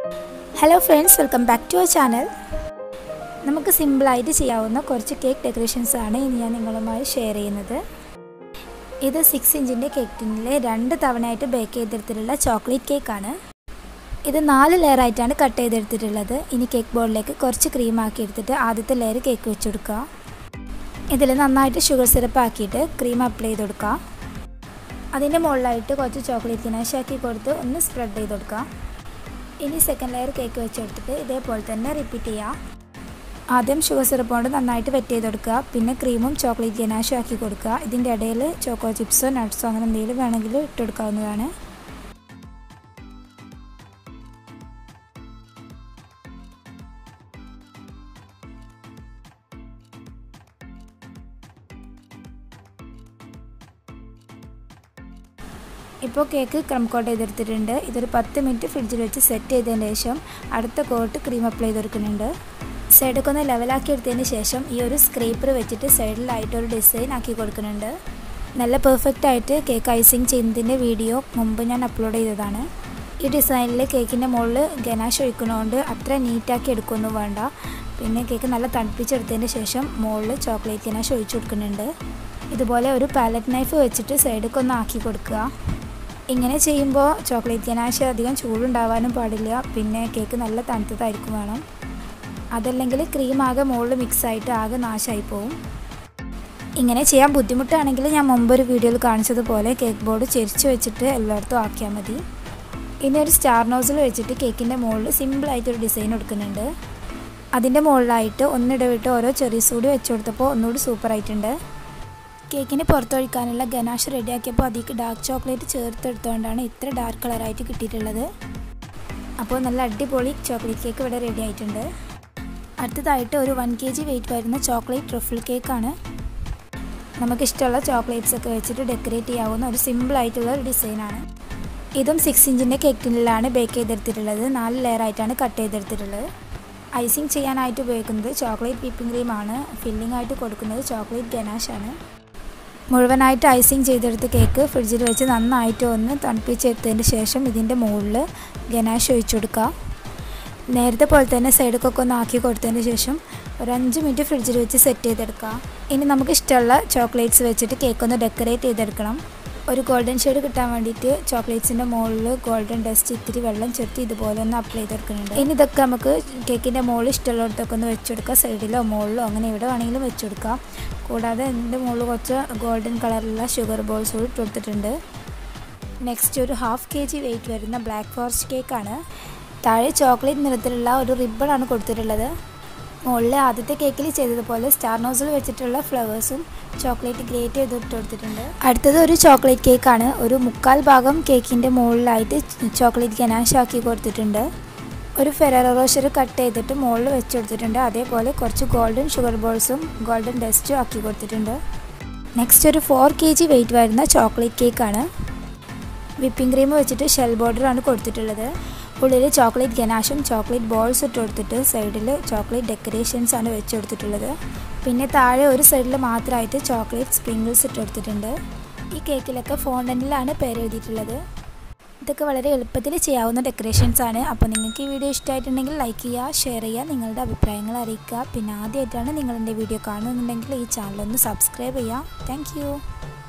hello friends welcome back to our channel നമുക്ക് സിമ്പിളായിട്ട് ചെയ്യാവുന്ന കുറച്ച് കേക്ക് ഡെക്കറേഷൻസ് ആണ് ഇനി ഞാൻ നിങ്ങളുമായി ഷെയർ ചെയ്യുന്നത് ഇത് സിക്സ് ഇഞ്ചിൻ്റെ കേക്ക് ടിന്നിൽ രണ്ട് തവണയായിട്ട് ബേക്ക് ചെയ്തെടുത്തിട്ടുള്ള ചോക്ലേറ്റ് കേക്കാണ് ഇത് നാല് ലെയർ ആയിട്ടാണ് കട്ട് ചെയ്തെടുത്തിട്ടുള്ളത് ഇനി കേക്ക് ബോർഡിലേക്ക് കുറച്ച് ക്രീം ആക്കി എടുത്തിട്ട് ആദ്യത്തെ ലെയർ കേക്ക് വെച്ച് കൊടുക്കുക ഇതിൽ നന്നായിട്ട് ഷുഗർ സിറപ്പ് ആക്കിയിട്ട് ക്രീം അപ്ലൈ ചെയ്ത് കൊടുക്കുക അതിൻ്റെ മുകളിലായിട്ട് കുറച്ച് ചോക്ലേറ്റ് ഗനാഷ് ആക്കി കൊടുത്ത് ഒന്ന് സ്പ്രെഡ് ചെയ്ത് കൊടുക്കുക ഇനി സെക്കൻഡ് ലെയർ കേക്ക് വെച്ചെടുത്തിട്ട് ഇതേപോലെ തന്നെ റിപ്പീറ്റ് ചെയ്യുക ആദ്യം ഷുഗർ സിറപ്പ് കൊണ്ട് നന്നായിട്ട് വെറ്റ് ചെയ്ത് കൊടുക്കുക പിന്നെ ക്രീമും ചോക്ലേറ്റ് ഗനാഷും ആക്കി കൊടുക്കുക ഇതിൻ്റെ ഇടയിൽ ചോക്കോ ചിപ്സോ നട്ട്സോ അങ്ങനെ എന്തെങ്കിലും വേണമെങ്കിൽ ഇട്ട് കൊടുക്കാവുന്നതാണ് ഇപ്പോൾ കേക്ക് ക്രം കോട്ട് ചെയ്തെടുത്തിട്ടുണ്ട് ഇതൊരു പത്ത് മിനിറ്റ് ഫ്രിഡ്ജിൽ വെച്ച് സെറ്റ് ചെയ്തതിന് ശേഷം അടുത്ത കോട്ട് ക്രീം അപ്ലൈ ചെയ്ത് കൊടുക്കുന്നുണ്ട് സൈഡൊക്കെ ഒന്ന് ലെവലാക്കി എടുത്തതിന് ശേഷം ഈ ഒരു സ്ക്രീപ്പർ വെച്ചിട്ട് സൈഡിലായിട്ട് ഒരു ഡിസൈൻ ആക്കി കൊടുക്കുന്നുണ്ട് നല്ല പെർഫെക്റ്റ് ആയിട്ട് കേക്ക് ഐസിങ് ചെയ്യുന്നതിൻ്റെ വീഡിയോ മുമ്പ് ഞാൻ അപ്ലോഡ് ചെയ്തതാണ് ഈ ഡിസൈനിൽ കേക്കിൻ്റെ മുകളിൽ ഗനാഷ് ഒഴിക്കുന്നതുകൊണ്ട് അത്ര നീറ്റാക്കി എടുക്കുകയൊന്നും വേണ്ട പിന്നെ കേക്ക് നല്ല തണുപ്പിച്ചെടുത്തതിന് ശേഷം മുകളിൽ ചോക്ലേറ്റ് ഗനാഷ് ഒഴിച്ചു കൊടുക്കുന്നുണ്ട് ഇതുപോലെ ഒരു പാലറ്റ് നൈഫ് വെച്ചിട്ട് സൈഡൊക്കെ ഒന്ന് ആക്കി കൊടുക്കുക ഇങ്ങനെ ചെയ്യുമ്പോൾ ചോക്ലേറ്റ് ഗനാഷ് അധികം ചൂടുണ്ടാവാനും പാടില്ല പിന്നെ കേക്ക് നല്ല തണുത്തതായിരിക്കും വേണം അതല്ലെങ്കിൽ ക്രീം ആകെ മുകളിൽ മിക്സ് ആയിട്ട് ആകെ നാശമായി പോവും ഇങ്ങനെ ചെയ്യാൻ ബുദ്ധിമുട്ടാണെങ്കിൽ ഞാൻ മുമ്പൊരു വീഡിയോയിൽ കാണിച്ചതുപോലെ കേക്ക് ബോർഡ് ചെരിച്ച് വെച്ചിട്ട് എല്ലായിടത്തും ആക്കിയാൽ മതി ഇനി ഒരു സ്റ്റാർ നോസിൽ വെച്ചിട്ട് കേക്കിൻ്റെ മുകളിൽ സിമ്പിളായിട്ടൊരു ഡിസൈൻ കൊടുക്കുന്നുണ്ട് അതിൻ്റെ മുകളിലായിട്ട് ഒന്നിടവിട്ട് ഓരോ ചെറീസ് കൂടി വെച്ച് കൊടുത്തപ്പോൾ ഒന്നുകൂടി സൂപ്പറായിട്ടുണ്ട് കേക്കിന് പുറത്തൊഴിക്കാനുള്ള ഗനാഷ് റെഡിയാക്കിയപ്പോൾ അതിലേക്ക് ഡാർക്ക് ചോക്ലേറ്റ് ചേർത്തെടുത്തുകൊണ്ടാണ് ഇത്ര ഡാർക്ക് കളറായിട്ട് കിട്ടിയിട്ടുള്ളത് അപ്പോൾ നല്ല അടിപൊളി ചോക്ലേറ്റ് കേക്ക് ഇവിടെ റെഡി ആയിട്ടുണ്ട് അടുത്തതായിട്ട് ഒരു വൺ കെ ജി വെയിറ്റ് വരുന്ന ചോക്ലേറ്റ് ട്രഫിൾ കേക്കാണ് നമുക്കിഷ്ടമുള്ള ചോക്ലേറ്റ്സ് ഒക്കെ വെച്ചിട്ട് ഡെക്കറേറ്റ് ചെയ്യാവുന്ന ഒരു സിമ്പിളായിട്ടുള്ള ഒരു ഡിസൈനാണ് ഇതും സിക്സ് ഇഞ്ചിൻ്റെ കേക്ക് ടിന്നിലാണ് ബേക്ക് ചെയ്തെടുത്തിട്ടുള്ളത് നാല് ലെയർ ആയിട്ടാണ് കട്ട് ചെയ്തെടുത്തിട്ടുള്ളത് ഐസിങ് ചെയ്യാനായിട്ട് ഉപയോഗിക്കുന്നത് ചോക്ലേറ്റ് വിപ്പിംഗ് ക്രീമാണ് ഫില്ലിംഗ് ആയിട്ട് കൊടുക്കുന്നത് ചോക്ലേറ്റ് ഗനാഷാണ് മുഴുവനായിട്ട് ഐസിങ് ചെയ്തെടുത്ത കേക്ക് ഫ്രിഡ്ജിൽ വെച്ച് നന്നായിട്ട് ഒന്ന് തണുപ്പിച്ചെടുത്തതിന് ശേഷം ഇതിൻ്റെ മുകളിൽ ഗനാഷ് ഒഴിച്ചു കൊടുക്കുക നേരത്തെ പോലെ തന്നെ സൈഡൊക്കെ ഒന്ന് ആക്കി കൊടുത്തതിന് ശേഷം ഒരു അഞ്ച് മിനിറ്റ് ഫ്രിഡ്ജിൽ വെച്ച് സെറ്റ് ചെയ്തെടുക്കുക ഇനി നമുക്ക് ഇഷ്ടമുള്ള ചോക്ലേറ്റ്സ് വെച്ചിട്ട് കേക്ക് ഒന്ന് ഡെക്കറേറ്റ് ചെയ്തെടുക്കണം ഒരു ഗോൾഡൻ ഷെയ്ഡ് കിട്ടാൻ വേണ്ടിയിട്ട് ചോക്ലേറ്റ്സിൻ്റെ മുകളിൽ ഗോൾഡൻ ഡസ്റ്റ് ഇത്തിരി വെള്ളം ചേർത്ത് ഇതുപോലെ ഒന്ന് അപ്ലൈ ചെയ്തെടുക്കുന്നുണ്ട് ഇനി ഇതൊക്കെ നമുക്ക് കേക്കിൻ്റെ മുകളിൽ ഇഷ്ടമുള്ളിടത്തൊക്കെ ഒന്ന് വെച്ചെടുക്കുക സൈഡിലോ മുകളിലോ അങ്ങനെ എവിടെ വേണമെങ്കിലും വെച്ചെടുക്കാം കൂടാതെ എൻ്റെ മുകളിൽ കുറച്ച് ഗോൾഡൻ കളറിലുള്ള ഷുഗർ ബോൾസ് കൂടി ഇട്ട് കൊടുത്തിട്ടുണ്ട് നെക്സ്റ്റ് ഒരു ഹാഫ് കെ ജി വെയിറ്റ് വരുന്ന ബ്ലാക്ക് ഫോറസ്റ്റ് കേക്കാണ് താഴെ ചോക്ലേറ്റ് നിറത്തിലുള്ള ഒരു റിബണാണ് കൊടുത്തിട്ടുള്ളത് മുകളിൽ ആദ്യത്തെ കേക്കിൽ ചെയ്തതുപോലെ സ്റ്റാർ നോസിൽ വെച്ചിട്ടുള്ള ഫ്ലവേഴ്സും ചോക്ലേറ്റ് ഗ്രേറ്റ് ചെയ്ത് ഇട്ട് കൊടുത്തിട്ടുണ്ട് അടുത്തത് ഒരു ചോക്ലേറ്റ് കേക്കാണ് ഒരു മുക്കാൽ ഭാഗം കേക്കിൻ്റെ മുകളിലായിട്ട് ചോക്ലേറ്റ് ഗനാഷ് ആക്കി കൊടുത്തിട്ടുണ്ട് ഒരു ഫെററോ റോഷർ കട്ട് ചെയ്തിട്ട് മുകളിൽ വെച്ച് കൊടുത്തിട്ടുണ്ട് അതേപോലെ കുറച്ച് ഗോൾഡൻ ഷുഗർ ബോൾസും ഗോൾഡൻ ഡസ്റ്റും ആക്കി കൊടുത്തിട്ടുണ്ട് നെക്സ്റ്റ് ഒരു ഫോർ കെ ജി വെയിറ്റ് വരുന്ന ചോക്ലേറ്റ് കേക്കാണ് വിപ്പിംഗ് ക്രീം വെച്ചിട്ട് ഷെൽ ബോർഡറാണ് കൊടുത്തിട്ടുള്ളത് ഉള്ളിൽ ചോക്ലേറ്റ് ഗനാഷും ചോക്ലേറ്റ് ബോൾസ് ഇട്ട് കൊടുത്തിട്ട് സൈഡിൽ ചോക്ലേറ്റ് ഡെക്കറേഷൻസ് ആണ് വെച്ച് കൊടുത്തിട്ടുള്ളത് പിന്നെ താഴെ ഒരു സൈഡിൽ മാത്രമായിട്ട് ചോക്ലേറ്റ് സ്പ്രിങ്കിൾസ് ഇട്ട് കൊടുത്തിട്ടുണ്ട് ഈ കേക്കിലൊക്കെ ഫോണ്ടനിലാണ് പേര് എഴുതിയിട്ടുള്ളത് ഇതൊക്കെ വളരെ എളുപ്പത്തിൽ ചെയ്യാവുന്ന ഡെക്കറേഷൻസ് ആണ് അപ്പോൾ നിങ്ങൾക്ക് ഈ വീഡിയോ ഇഷ്ടമായിട്ടുണ്ടെങ്കിൽ ലൈക്ക് ചെയ്യുക ഷെയർ ചെയ്യുക നിങ്ങളുടെ അഭിപ്രായങ്ങൾ അറിയിക്കുക പിന്നെ ആദ്യമായിട്ടാണ് നിങ്ങൾ എൻ്റെ വീഡിയോ കാണുന്നുണ്ടെങ്കിൽ ഈ ചാനൽ ഒന്ന് സബ്സ്ക്രൈബ് ചെയ്യുക താങ്ക്